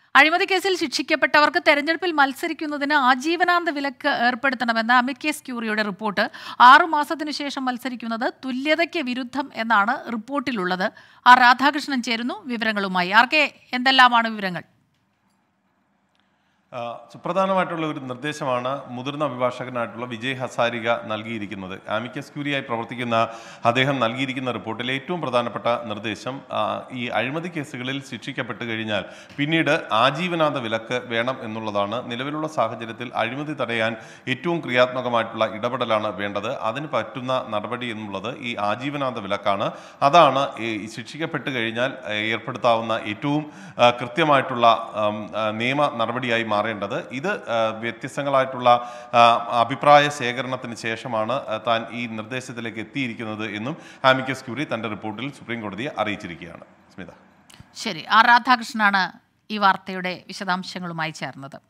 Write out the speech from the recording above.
അഴിമതി കേസിൽ ശിക്ഷിക്കപ്പെട്ടവർക്ക് തെരഞ്ഞെടുപ്പിൽ മത്സരിക്കുന്നതിന് ആജീവനാന്ത വിലക്ക് ഏർപ്പെടുത്തണമെന്ന അമിക്കേസ് ക്യൂറിയുടെ റിപ്പോർട്ട് ആറു മാസത്തിനു ശേഷം മത്സരിക്കുന്നത് തുല്യതയ്ക്ക് വിരുദ്ധം എന്നാണ് റിപ്പോർട്ടിലുള്ളത് ആർ രാധാകൃഷ്ണൻ ചേരുന്നു വിവരങ്ങളുമായി ആർക്കെ എന്തെല്ലാമാണ് വിവരങ്ങൾ ആ, സുപ്രധാനമായിട്ടുള്ള ഒരു നിർദ്ദേശമാണ് മുതിർന്ന അഭിഭാഷകനായിട്ടുള്ള വിജയ് ഹസാരിക നൽകിയിരിക്കുന്നത് ആമിക്കസ് ക്യൂരിയായി പ്രവർത്തിക്കുന്ന അദ്ദേഹം നൽകിയിരിക്കുന്ന റിപ്പോർട്ടിലെ ഏറ്റവും പ്രധാനപ്പെട്ട നിർദ്ദേശം ആ, ഈ അഴിമതി കേസുകളിൽ ശിക്ഷിക്കപ്പെട്ട് കഴിഞ്ഞാൽ പിന്നീട് ആജീവനാന്ത വിലക്ക് വേണം എന്നുള്ളതാണ് നിലവിലുള്ള സാഹചര്യത്തിൽ അഴിമതി തടയാൻ ഏറ്റവും ക്രിയാത്മകമായിട്ടുള്ള ഇടപെടലാണ് വേണ്ടത് അതിന് പറ്റുന്ന നടപടി എന്നുള്ളത് ഈ ആജീവനാന്ത വിലക്കാണ് അതാണ് ഈ ശിക്ഷിക്കപ്പെട്ട് കഴിഞ്ഞാൽ ഏ, ഏർപ്പെടുത്താവുന്ന ഏറ്റവും ആ, കൃത്യമായിട്ടുള്ള ആം, ആ, നിയമ നടപടിയായി മാറേണ്ടത് ഇത് ആ, വ്യത്യസ്തങ്ങളായിട്ടുള്ള ആ, അഭിപ്രായ ശേഖരണത്തിന് ശേഷമാണ് ആ, താൻ ഈ നിർദ്ദേശത്തിലേക്ക് എത്തിയിരിക്കുന്നത് എന്നും ആമിക്കസ് ക്യൂറി തന്റെ റിപ്പോർട്ടിൽ സുപ്രീം കോടതിയെ അറിയിച്ചിരിക്കുകയാണ് സ്മിത ശരി ആർ രാധാകൃഷ്ണനാണ് ഈ വാർത്തയുടെ വിശദാംശങ്ങളുമായി ചേർന്നത്